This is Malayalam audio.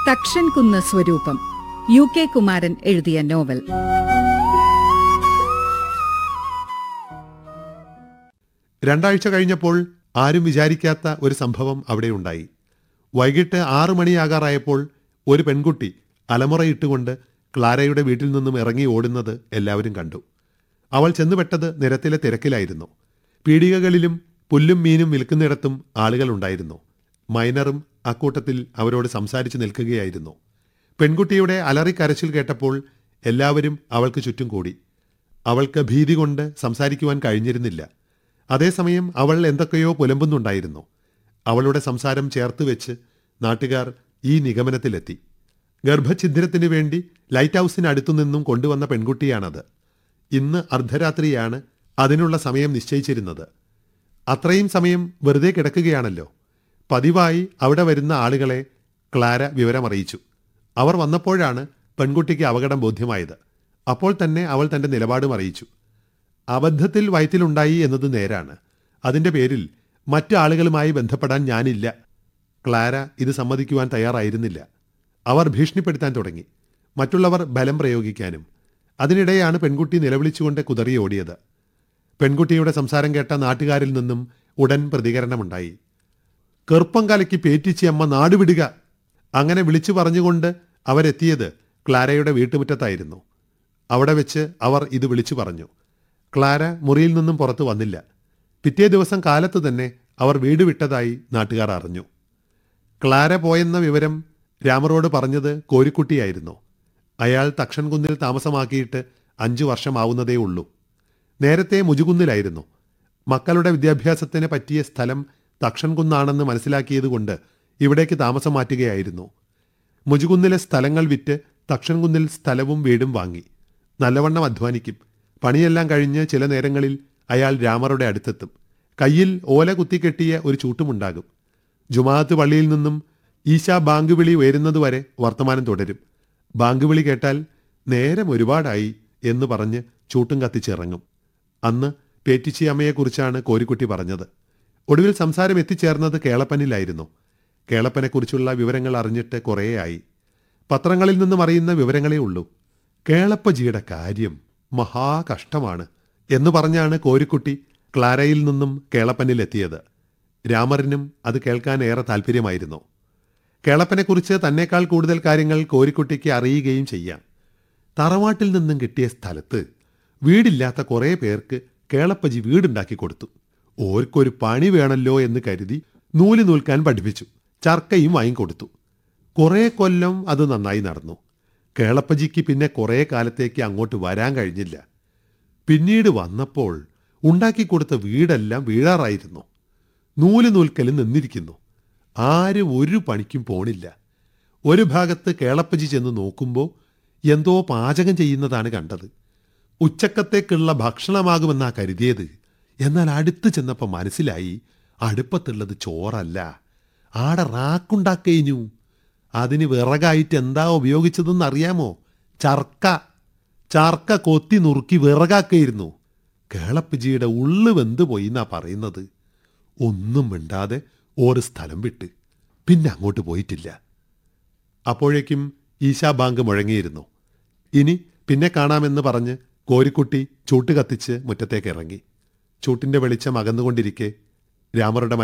തക്ഷൻ കുന്ന് സ്വരൂപം യു കെ കുമാരൻ എഴുതിയ നോവൽ രണ്ടാഴ്ച കഴിഞ്ഞപ്പോൾ ആരും വിചാരിക്കാത്ത ഒരു സംഭവം അവിടെയുണ്ടായി വൈകിട്ട് ആറു മണിയാകാറായപ്പോൾ ഒരു പെൺകുട്ടി അലമുറയിട്ടുകൊണ്ട് ക്ലാരയുടെ വീട്ടിൽ നിന്നും ഇറങ്ങി ഓടുന്നത് എല്ലാവരും കണ്ടു അവൾ ചെന്നുപെട്ടത് നിരത്തിലെ തിരക്കിലായിരുന്നു പീടികകളിലും പുല്ലും മീനും വിൽക്കുന്നിടത്തും ആളുകളുണ്ടായിരുന്നു മൈനറും അക്കൂട്ടത്തിൽ അവരോട് സംസാരിച്ചു നിൽക്കുകയായിരുന്നു പെൺകുട്ടിയുടെ അലറിക്കരച്ചിൽ കേട്ടപ്പോൾ എല്ലാവരും അവൾക്ക് ചുറ്റും കൂടി അവൾക്ക് ഭീതി കൊണ്ട് സംസാരിക്കുവാൻ കഴിഞ്ഞിരുന്നില്ല അതേസമയം അവൾ എന്തൊക്കെയോ പുലമ്പുന്നുണ്ടായിരുന്നു അവളുടെ സംസാരം ചേർത്ത് വെച്ച് നാട്ടുകാർ ഈ നിഗമനത്തിലെത്തി ഗർഭഛിദ്രത്തിനു വേണ്ടി ലൈറ്റ് ഹൗസിനടുത്തു നിന്നും കൊണ്ടുവന്ന പെൺകുട്ടിയാണത് ഇന്ന് അർദ്ധരാത്രിയാണ് അതിനുള്ള സമയം നിശ്ചയിച്ചിരുന്നത് അത്രയും സമയം വെറുതെ കിടക്കുകയാണല്ലോ പതിവായി അവിടെ വരുന്ന ആളുകളെ ക്ലാര വിവരമറിയിച്ചു അവർ വന്നപ്പോഴാണ് പെൺകുട്ടിക്ക് അപകടം ബോധ്യമായത് അപ്പോൾ തന്നെ അവൾ തന്റെ നിലപാടും അറിയിച്ചു അബദ്ധത്തിൽ വയറ്റിലുണ്ടായി എന്നത് നേരാണ് അതിന്റെ പേരിൽ മറ്റു ആളുകളുമായി ബന്ധപ്പെടാൻ ഞാനില്ല ക്ലാര ഇത് സമ്മതിക്കുവാൻ തയ്യാറായിരുന്നില്ല അവർ ഭീഷണിപ്പെടുത്താൻ തുടങ്ങി മറ്റുള്ളവർ ബലം പ്രയോഗിക്കാനും അതിനിടെയാണ് പെൺകുട്ടി നിലവിളിച്ചുകൊണ്ട് കുതറി ഓടിയത് പെൺകുട്ടിയുടെ സംസാരം കേട്ട നാട്ടുകാരിൽ നിന്നും ഉടൻ പ്രതികരണമുണ്ടായി കറുപ്പം കലയ്ക്ക് പേറ്റിച്ച് അമ്മ നാടുവിടുക അങ്ങനെ വിളിച്ചു പറഞ്ഞുകൊണ്ട് അവരെത്തിയത് ക്ലാരയുടെ വീട്ടുമുറ്റത്തായിരുന്നു അവിടെ വെച്ച് അവർ ഇത് വിളിച്ചു പറഞ്ഞു ക്ലാര മുറിയിൽ നിന്നും പുറത്തു വന്നില്ല പിറ്റേ ദിവസം കാലത്ത് തന്നെ അവർ വീട് വിട്ടതായി നാട്ടുകാർ അറിഞ്ഞു ക്ലാര പോയെന്ന വിവരം രാമറോട് പറഞ്ഞത് കോരിക്കുട്ടിയായിരുന്നു അയാൾ തക്ഷൻകുന്നിൽ താമസമാക്കിയിട്ട് അഞ്ചു വർഷമാവുന്നതേ ഉള്ളൂ നേരത്തെ മുജുകുന്നിലായിരുന്നു മക്കളുടെ വിദ്യാഭ്യാസത്തിന് പറ്റിയ സ്ഥലം തക്ഷൻകുന്നാണെന്ന് മനസ്സിലാക്കിയതുകൊണ്ട് ഇവിടേക്ക് താമസം മാറ്റുകയായിരുന്നു മുജുകുന്നിലെ സ്ഥലങ്ങൾ വിറ്റ് തക്ഷൻകുന്നിൽ സ്ഥലവും വീടും വാങ്ങി നല്ലവണ്ണം അധ്വാനിക്കും പണിയെല്ലാം കഴിഞ്ഞ് ചില നേരങ്ങളിൽ അയാൾ രാമറുടെ അടുത്തെത്തും കയ്യിൽ ഓല കുത്തിക്കെട്ടിയ ഒരു ചൂട്ടുമുണ്ടാകും ജുമാഅത്ത് പള്ളിയിൽ നിന്നും ഈശാ ബാങ്ക് വിളി ഉയരുന്നതുവരെ വർത്തമാനം തുടരും ബാങ്ക് വിളി കേട്ടാൽ നേരം ഒരുപാടായി എന്ന് പറഞ്ഞ് ചൂട്ടും കത്തിച്ചിറങ്ങും അന്ന് പേറ്റിച്ചിയമ്മയെക്കുറിച്ചാണ് കോരിക്കുട്ടി പറഞ്ഞത് ഒടുവിൽ സംസാരം എത്തിച്ചേർന്നത് കേളപ്പനിലായിരുന്നു കേളപ്പനെക്കുറിച്ചുള്ള വിവരങ്ങൾ അറിഞ്ഞിട്ട് കുറേയായി പത്രങ്ങളിൽ നിന്നും അറിയുന്ന വിവരങ്ങളേ ഉള്ളൂ കേളപ്പജിയുടെ കാര്യം മഹാകഷ്ടമാണ് എന്ന് പറഞ്ഞാണ് കോരിക്കുട്ടി ക്ലാരയിൽ നിന്നും കേളപ്പനിലെത്തിയത് രാമറിനും അത് കേൾക്കാൻ ഏറെ താല്പര്യമായിരുന്നു കേളപ്പനെക്കുറിച്ച് തന്നെക്കാൾ കൂടുതൽ കാര്യങ്ങൾ കോരിക്കുട്ടിക്ക് അറിയുകയും ചെയ്യാം തറവാട്ടിൽ നിന്നും കിട്ടിയ സ്ഥലത്ത് വീടില്ലാത്ത കുറേ പേർക്ക് കേളപ്പജി വീടുണ്ടാക്കി കൊടുത്തു ഓർക്കൊരു പണി വേണമല്ലോ എന്ന് കരുതി നൂല് നൂൽക്കാൻ പഠിപ്പിച്ചു ചർക്കയും വാങ്ങിക്കൊടുത്തു കുറേ കൊല്ലം അത് നന്നായി നടന്നു കേളപ്പജിക്ക് പിന്നെ കുറേ കാലത്തേക്ക് അങ്ങോട്ട് വരാൻ കഴിഞ്ഞില്ല പിന്നീട് വന്നപ്പോൾ ഉണ്ടാക്കിക്കൊടുത്ത വീടെല്ലാം വീഴാറായിരുന്നു നൂല് നൂൽക്കൽ നിന്നിരിക്കുന്നു ആരും ഒരു പണിക്കും പോണില്ല ഒരു ഭാഗത്ത് കേളപ്പജി ചെന്ന് നോക്കുമ്പോൾ എന്തോ പാചകം ചെയ്യുന്നതാണ് കണ്ടത് ഉച്ചക്കത്തേക്കുള്ള ഭക്ഷണമാകുമെന്നാ കരുതിയത് എന്നാൽ അടുത്ത് ചെന്നപ്പോൾ മനസ്സിലായി അടുപ്പത്തുള്ളത് ചോറല്ല ആടെ റാക്കുണ്ടാക്കഴിഞ്ഞു അതിന് വിറകായിട്ട് എന്താ ഉപയോഗിച്ചതെന്ന് അറിയാമോ ചർക്ക ചർക്ക കൊത്തി നുറുക്കി വിറകാക്കയിരുന്നു കേളപ്പജിയുടെ ഉള്ളു വെന്ത് പോയി എന്നാ പറയുന്നത് ഒന്നും മിണ്ടാതെ ഒരു സ്ഥലം വിട്ട് പിന്നെ അങ്ങോട്ട് പോയിട്ടില്ല അപ്പോഴേക്കും ഈശാ ബാങ്ക് മുഴങ്ങിയിരുന്നു ഇനി പിന്നെ കാണാമെന്ന് പറഞ്ഞ് കോരിക്കുട്ടി ചൂട്ട് കത്തിച്ച് മുറ്റത്തേക്ക് ഇറങ്ങി ചൂട്ടിന്റെ വെളിച്ചം അകന്നുകൊണ്ടിരിക്കെ രാമറുടെ